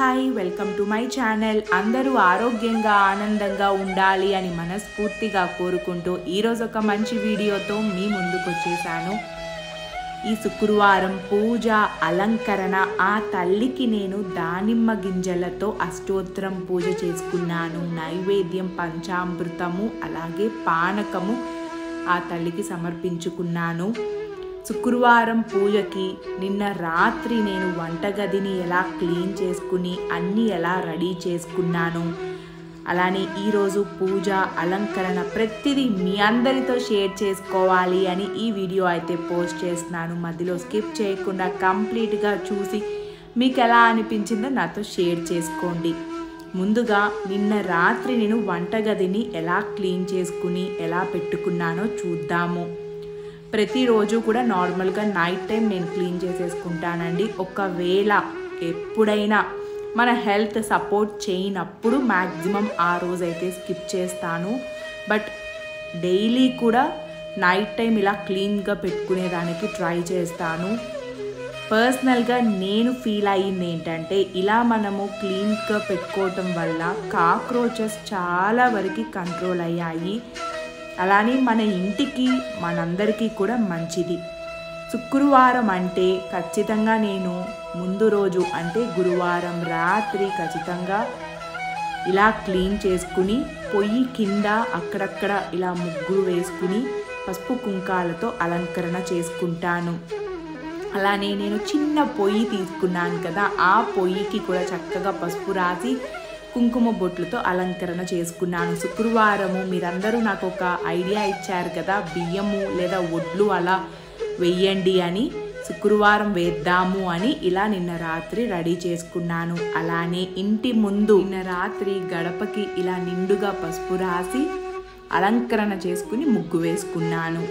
hi welcome to my channel అందరూ ఆరోగ్యంగా ఆనందంగా ఉండాలి అని మనస్ఫూర్తిగా కోరుకుంటూ ఈరోజు ఒక మంచి వీడియోతో మీ ముందుకు వచ్చేసాను ఈ శుక్రవారం పూజ అలంకరణ ఆ తల్లికి నేను దానిమ్మ గింజలతో అష్టోత్తరం పూజ చేసుకున్నాను నైవేద్యం పంచామృతము అలాగే పానకము ఆ తల్లికి సమర్పించుకున్నాను శుక్రవారం పూజకి నిన్న రాత్రి నేను వంటగదిని ఎలా క్లీన్ చేసుకుని అన్నీ ఎలా రెడీ చేసుకున్నాను అలానే ఈరోజు పూజ అలంకరణ ప్రతిదీ మీ అందరితో షేర్ చేసుకోవాలి అని ఈ వీడియో అయితే పోస్ట్ చేస్తున్నాను మధ్యలో స్కిప్ చేయకుండా కంప్లీట్గా చూసి మీకు ఎలా అనిపించిందో నాతో షేర్ చేసుకోండి ముందుగా నిన్న రాత్రి నేను వంటగదిని ఎలా క్లీన్ చేసుకుని ఎలా పెట్టుకున్నానో చూద్దాము ప్రతిరోజు కూడా నార్మల్గా నైట్ టైం నేను క్లీన్ చేసేసుకుంటానండి ఒకవేళ ఎప్పుడైనా మన హెల్త్ సపోర్ట్ చేయనప్పుడు మ్యాక్సిమం ఆ రోజైతే స్కిప్ చేస్తాను బట్ డైలీ కూడా నైట్ టైం ఇలా క్లీన్గా పెట్టుకునేదానికి ట్రై చేస్తాను పర్సనల్గా నేను ఫీల్ అయ్యింది ఏంటంటే ఇలా మనము క్లీన్గా పెట్టుకోవటం వల్ల కాక్రోచెస్ చాలా వరకు కంట్రోల్ అయ్యాయి అలానే మన ఇంటికి మనందరికీ కూడా మంచిది శుక్రవారం అంటే ఖచ్చితంగా నేను ముందు రోజు అంటే గురువారం రాత్రి ఖచ్చితంగా ఇలా క్లీన్ చేసుకుని పొయ్యి కింద అక్కడక్కడ ఇలా ముగ్గురు వేసుకుని పసుపు కుంకాలతో అలంకరణ చేసుకుంటాను అలానే నేను చిన్న పొయ్యి తీసుకున్నాను కదా ఆ పొయ్యికి కూడా చక్కగా పసుపు రాసి కుంకుమ బొట్లతో అలంకరణ చేసుకున్నాను శుక్రవారము మీరందరూ నాకు ఒక ఐడియా ఇచ్చారు కదా బియ్యము లేదా ఒడ్లు అలా వెయ్యండి అని శుక్రవారం వేద్దాము అని ఇలా నిన్న రాత్రి రెడీ చేసుకున్నాను అలానే ఇంటి ముందు నిన్న రాత్రి గడపకి ఇలా నిండుగా పసుపు రాసి అలంకరణ చేసుకుని ముగ్గు వేసుకున్నాను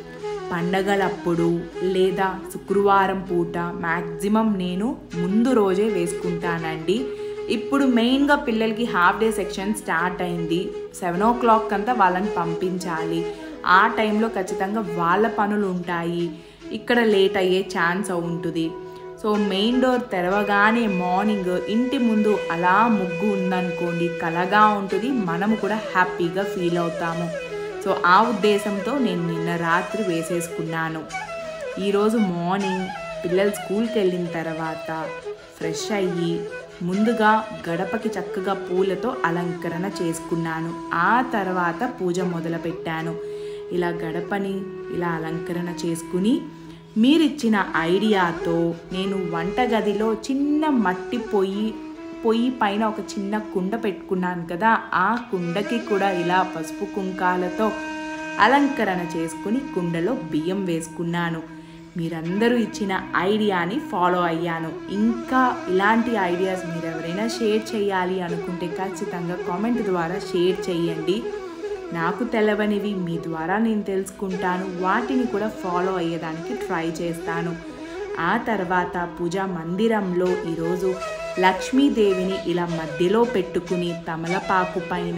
పండగలప్పుడు లేదా శుక్రవారం పూట మ్యాక్సిమం నేను ముందు రోజే వేసుకుంటానండి ఇప్పుడు మెయిన్గా పిల్లలకి హాఫ్ డే సెక్షన్ స్టార్ట్ అయింది సెవెన్ ఓ క్లాక్ అంతా వాళ్ళని పంపించాలి ఆ టైంలో ఖచ్చితంగా వాళ్ళ పనులు ఉంటాయి ఇక్కడ లేట్ అయ్యే ఛాన్స్ ఉంటుంది సో మెయిన్ డోర్ తెరవగానే మార్నింగ్ ఇంటి ముందు అలా ముగ్గు ఉందనుకోండి కలగా ఉంటుంది మనము కూడా హ్యాపీగా ఫీల్ అవుతాము సో ఆ ఉద్దేశంతో నేను నిన్న రాత్రి వేసేసుకున్నాను ఈరోజు మార్నింగ్ పిల్లలు స్కూల్కి వెళ్ళిన తర్వాత ఫ్రెష్ అయ్యి ముందుగా గడపకి చక్కగా పూలతో అలంకరణ చేసుకున్నాను ఆ తర్వాత పూజ మొదలుపెట్టాను ఇలా గడపని ఇలా అలంకరణ చేసుకుని మీరిచ్చిన ఐడియాతో నేను వంటగదిలో చిన్న మట్టి పొయ్యి పొయ్యి పైన ఒక చిన్న కుండ పెట్టుకున్నాను కదా ఆ కుండకి కూడా ఇలా పసుపు కుంకాలతో అలంకరణ చేసుకుని కుండలో బియ్యం వేసుకున్నాను మీరందరూ ఇచ్చిన ఐడియాని ఫాలో అయ్యాను ఇంకా ఇలాంటి ఐడియాస్ మీరు ఎవరైనా షేర్ చేయాలి అనుకుంటే ఖచ్చితంగా కామెంట్ ద్వారా షేర్ చేయండి నాకు తెలవనివి మీ ద్వారా నేను తెలుసుకుంటాను వాటిని కూడా ఫాలో అయ్యేదానికి ట్రై చేస్తాను ఆ తర్వాత పూజా మందిరంలో ఈరోజు లక్ష్మీదేవిని ఇలా మధ్యలో పెట్టుకుని తమలపాకు పైన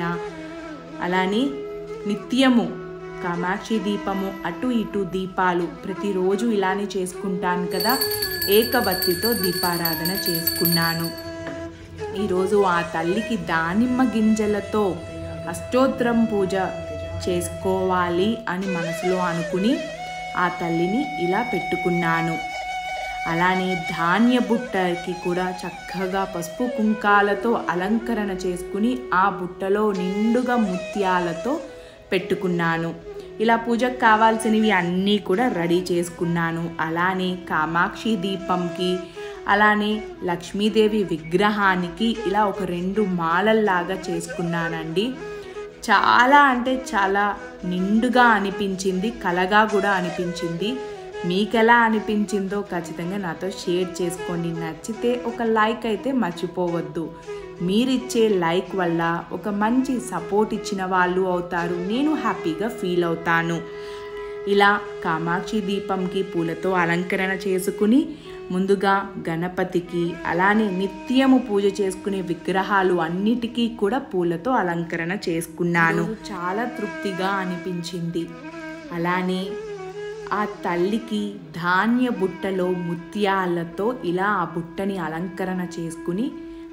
అలానే నిత్యము కామాక్షి దీపము అటు ఇటు దీపాలు ప్రతిరోజు ఇలానే చేసుకుంటాను కదా ఏకబత్తితో దీపారాధన చేసుకున్నాను ఈరోజు ఆ తల్లికి దానిమ్మ గింజలతో అష్టోత్తరం పూజ చేసుకోవాలి అని మనసులో అనుకుని ఆ తల్లిని ఇలా పెట్టుకున్నాను అలానే ధాన్య బుట్టకి కూడా చక్కగా పసుపు కుంకాలతో అలంకరణ చేసుకుని ఆ బుట్టలో నిండుగా ముత్యాలతో పెట్టుకున్నాను ఇలా పూజకు కావాల్సినవి అన్నీ కూడా రెడీ చేసుకున్నాను అలానే కామాక్షి దీపంకి అలానే లక్ష్మీదేవి విగ్రహానికి ఇలా ఒక రెండు మాలల్లాగా చేసుకున్నానండి చాలా అంటే చాలా నిండుగా అనిపించింది కలగా కూడా అనిపించింది మీకు ఎలా అనిపించిందో ఖచ్చితంగా నాతో షేర్ చేసుకోండి నచ్చితే ఒక లైక్ అయితే మర్చిపోవద్దు మీరిచ్చే లైక్ వల్ల ఒక మంచి సపోర్ట్ ఇచ్చిన వాళ్ళు అవుతారు నేను హ్యాపీగా ఫీల్ అవుతాను ఇలా కామాక్షి దీపంకి పూలతో అలంకరణ చేసుకుని ముందుగా గణపతికి అలానే నిత్యము పూజ చేసుకునే విగ్రహాలు అన్నిటికీ కూడా పూలతో అలంకరణ చేసుకున్నాను చాలా తృప్తిగా అనిపించింది అలానే ఆ తల్లికి ధాన్య బుట్టలో ముత్యాలతో ఇలా ఆ బుట్టని అలంకరణ చేసుకుని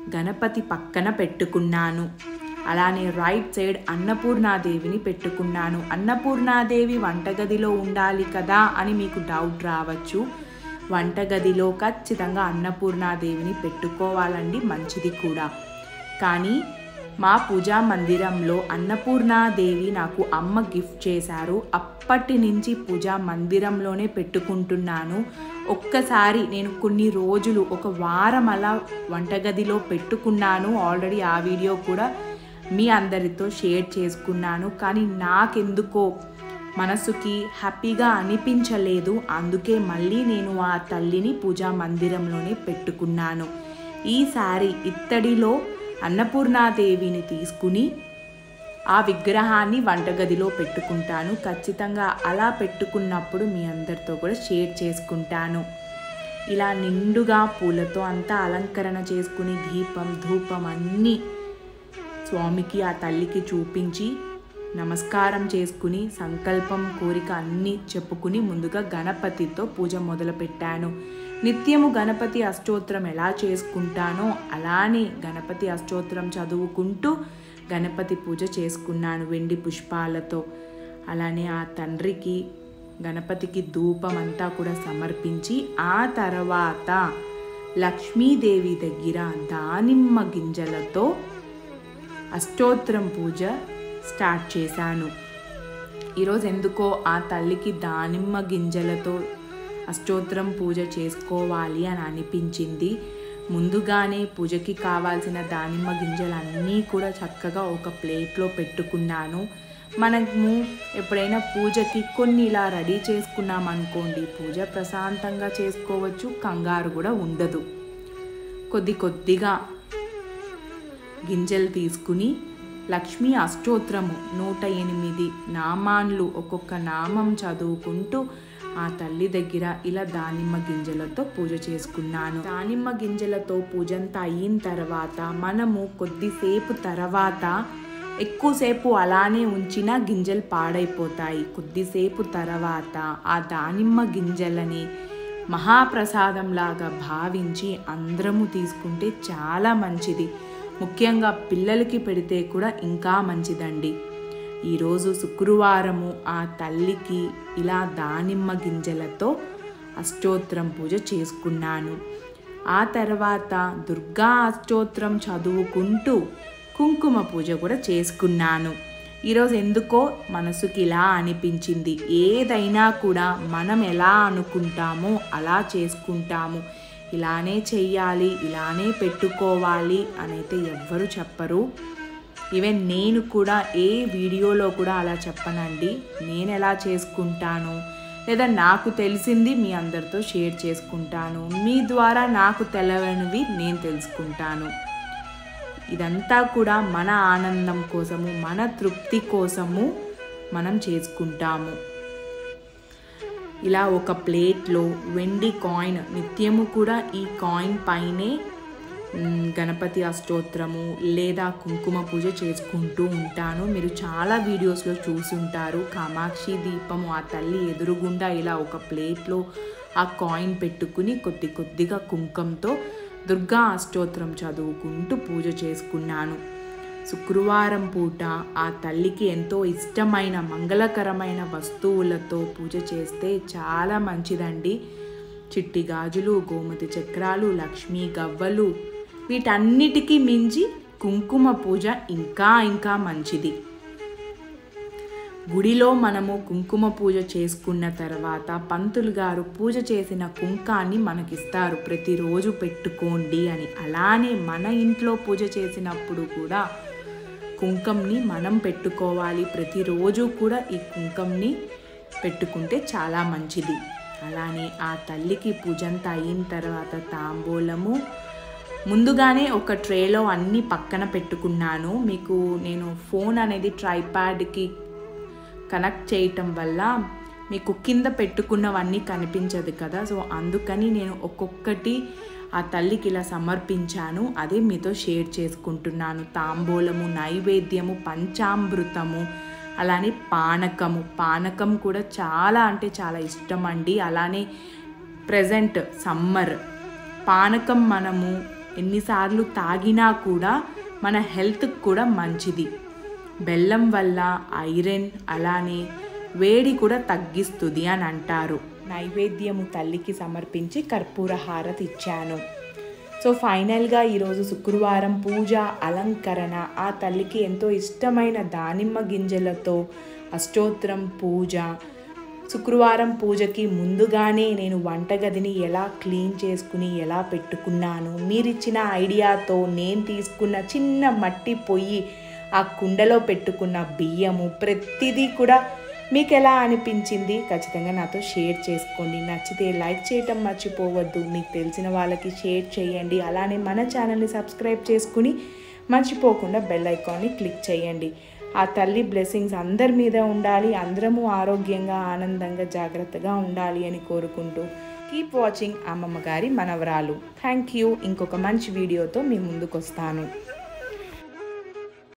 గణపతి పక్కన పెట్టుకున్నాను అలానే రైట్ సైడ్ అన్నపూర్ణాదేవిని పెట్టుకున్నాను అన్నపూర్ణాదేవి వంటగదిలో ఉండాలి కదా అని మీకు డౌట్ రావచ్చు వంటగదిలో ఖచ్చితంగా అన్నపూర్ణాదేవిని పెట్టుకోవాలండి మంచిది కూడా కానీ మా పూజా మందిరంలో అన్నపూర్ణాదేవి నాకు అమ్మ గిఫ్ట్ చేశారు అప్పటి నుంచి పూజా మందిరంలోనే పెట్టుకుంటున్నాను ఒక్కసారి నేను కొన్ని రోజులు ఒక వారం అలా వంటగదిలో పెట్టుకున్నాను ఆల్రెడీ ఆ వీడియో కూడా మీ అందరితో షేర్ చేసుకున్నాను కానీ నాకెందుకో మనసుకి హ్యాపీగా అనిపించలేదు అందుకే మళ్ళీ నేను ఆ తల్లిని పూజా మందిరంలోనే పెట్టుకున్నాను ఈసారి ఇత్తడిలో అన్నపూర్ణాదేవిని తీసుకుని ఆ విగ్రహాన్ని వంటగదిలో పెట్టుకుంటాను ఖచ్చితంగా అలా పెట్టుకున్నప్పుడు మీ అందరితో కూడా షేర్ చేసుకుంటాను ఇలా నిండుగా పూలతో అంతా అలంకరణ చేసుకుని దీపం ధూపం అన్నీ స్వామికి ఆ తల్లికి చూపించి నమస్కారం చేసుకుని సంకల్పం కోరిక అన్నీ చెప్పుకుని ముందుగా గణపతితో పూజ మొదలుపెట్టాను నిత్యము గణపతి అష్టోత్తరం ఎలా చేసుకుంటానో అలానే గణపతి అష్టోత్తరం చదువుకుంటూ గణపతి పూజ చేసుకున్నాను వెండి పుష్పాలతో అలానే ఆ తండ్రికి గణపతికి ధూపం అంతా కూడా సమర్పించి ఆ తర్వాత లక్ష్మీదేవి దగ్గర దానిమ్మ గింజలతో అష్టోత్తరం పూజ స్టార్ట్ చేశాను ఈరోజు ఎందుకో ఆ తల్లికి దానిమ్మ గింజలతో అష్టోత్తరం పూజ చేసుకోవాలి అని అనిపించింది ముందుగానే పూజకి కావాల్సిన దానిమ్మ గింజలన్నీ కూడా చక్కగా ఒక ప్లేట్లో పెట్టుకున్నాను మనము ఎప్పుడైనా పూజకి కొన్ని ఇలా రెడీ చేసుకున్నాం అనుకోండి పూజ ప్రశాంతంగా చేసుకోవచ్చు కంగారు కూడా ఉండదు కొద్ది కొద్దిగా గింజలు తీసుకుని లక్ష్మీ అష్టోత్తరము నూట ఎనిమిది నామాన్లు ఒక్కొక్క నామం చదువుకుంటూ ఆ తల్లి దగ్గర ఇలా దానిమ్మ గింజలతో పూజ చేసుకున్నాను దానిమ్మ గింజలతో పూజంతా అయిన తర్వాత మనము కొద్దిసేపు తర్వాత ఎక్కువసేపు అలానే ఉంచిన గింజలు పాడైపోతాయి కొద్దిసేపు తర్వాత ఆ దానిమ్మ గింజలని మహాప్రసాదంలాగా భావించి అందరము తీసుకుంటే చాలా మంచిది ముఖ్యంగా పిల్లలకి పెడితే కూడా ఇంకా మంచిదండి ఈరోజు శుక్రవారము ఆ తల్లికి ఇలా దానిమ్మ గింజలతో అష్టోత్తరం పూజ చేసుకున్నాను ఆ తర్వాత దుర్గా అష్టోత్తరం చదువుకుంటూ కుంకుమ పూజ కూడా చేసుకున్నాను ఈరోజు ఎందుకో మనసుకి ఇలా అనిపించింది ఏదైనా కూడా మనం ఎలా అనుకుంటామో అలా చేసుకుంటాము ఇలానే చెయ్యాలి ఇలానే పెట్టుకోవాలి అనైతే ఎవ్వరు చెప్పరు ఈవెన్ నేను కూడా ఏ వీడియోలో కూడా అలా చెప్పనండి నేను ఎలా చేసుకుంటాను లేదా నాకు తెలిసింది మీ అందరితో షేర్ చేసుకుంటాను మీ ద్వారా నాకు తెలవనివి నేను తెలుసుకుంటాను ఇదంతా కూడా మన ఆనందం కోసము మన తృప్తి కోసము మనం చేసుకుంటాము ఇలా ఒక ప్లేట్లో వెండి కాయిన్ నిత్యము కూడా ఈ కాయిన్ పైనే మ్, గణపతి అష్టోత్తరము లేదా కుంకుమ పూజ చేసుకుంటూ ఉంటాను మీరు చాలా వీడియోస్లో చూసుంటారు కామాక్షి దీపము ఆ తల్లి ఎదురుగుండా ఇలా ఒక ప్లేట్లో ఆ కాయిన్ పెట్టుకుని కొద్ది కొద్దిగా కుంకంతో దుర్గా అష్టోత్తరం చదువుకుంటూ పూజ చేసుకున్నాను శుక్రవారం పూట ఆ తల్లికి ఎంతో ఇష్టమైన మంగళకరమైన వస్తువులతో పూజ చేస్తే చాలా మంచిదండి చిట్టి గాజులు గోమతి చక్రాలు లక్ష్మీ గవ్వలు వీటన్నిటికీ మించి కుంకుమ పూజ ఇంకా ఇంకా మంచిది గుడిలో మనము కుంకుమ పూజ చేసుకున్న తర్వాత పంతులు గారు పూజ చేసిన కుంకాన్ని మనకిస్తారు ప్రతిరోజు పెట్టుకోండి అని అలానే మన ఇంట్లో పూజ చేసినప్పుడు కూడా కుంకంని మనం పెట్టుకోవాలి ప్రతిరోజు కూడా ఈ కుంకంని పెట్టుకుంటే చాలా మంచిది అలానే ఆ తల్లికి పూజంతా అయిన తర్వాత తాంబూలము ముందుగానే ఒక ట్రేలో అన్నీ పక్కన పెట్టుకున్నాను మీకు నేను ఫోన్ అనేది ట్రైప్యాడ్కి కనెక్ట్ చేయటం వల్ల మీకు కింద పెట్టుకున్నవన్నీ కనిపించదు కదా సో అందుకని నేను ఒక్కొక్కటి ఆ తల్లికి ఇలా సమర్పించాను అదే మీతో షేర్ చేసుకుంటున్నాను తాంబూలము నైవేద్యము పంచామృతము అలానే పానకము పానకం కూడా చాలా అంటే చాలా ఇష్టం అండి అలానే ప్రజెంట్ సమ్మర్ పానకం మనము ఎన్నిసార్లు తాగినా కూడా మన హెల్త్కి కూడా మంచిది బెల్లం వల్ల ఐరన్ అలానే వేడి కూడా తగ్గిస్తుంది అని అంటారు నైవేద్యము తల్లికి సమర్పించి కర్పూర హారతి ఇచ్చాను సో ఫైనల్గా ఈరోజు శుక్రవారం పూజ అలంకరణ ఆ తల్లికి ఎంతో ఇష్టమైన దానిమ్మ గింజలతో అష్టోత్తరం పూజ శుక్రవారం పూజకి ముందుగానే నేను వంటగదిని ఎలా క్లీన్ చేసుకుని ఎలా పెట్టుకున్నాను మీరిచ్చిన ఐడియాతో నేను తీసుకున్న చిన్న మట్టి పొయ్యి ఆ కుండలో పెట్టుకున్న బియ్యము ప్రతిదీ కూడా మీకు ఎలా అనిపించింది ఖచ్చితంగా నాతో షేర్ చేసుకోండి నచ్చితే లైక్ చేయటం మర్చిపోవద్దు మీకు తెలిసిన వాళ్ళకి షేర్ చేయండి అలానే మన ఛానల్ని సబ్స్క్రైబ్ చేసుకుని మర్చిపోకుండా బెల్ ఐకాన్ని క్లిక్ చేయండి ఆ తల్లి బ్లెస్సింగ్స్ అందరి మీద ఉండాలి అందరము ఆరోగ్యంగా ఆనందంగా జాగ్రత్తగా ఉండాలి అని కోరుకుంటూ కీప్ వాచింగ్ అమ్మమ్మ గారి మనవరాలు థ్యాంక్ యూ ఇంకొక మంచి వీడియోతో మీ ముందుకు వస్తాను